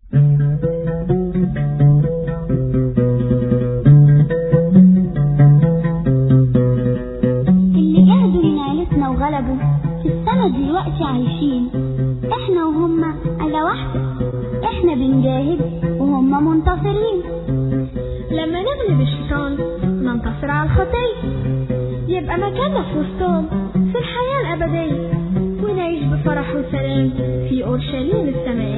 اللي جهدوا ينالتنا وغلبوا في السما دلوقتي عايشين احنا وهم على واحدة احنا بنجاهد وهم منتصرين لما نغلب الشيطان ننتصر على الخطية يبقى مكاننا في وسطهم في الحياة الأبدية ونعيش بفرح وسلام في أورشليم السماء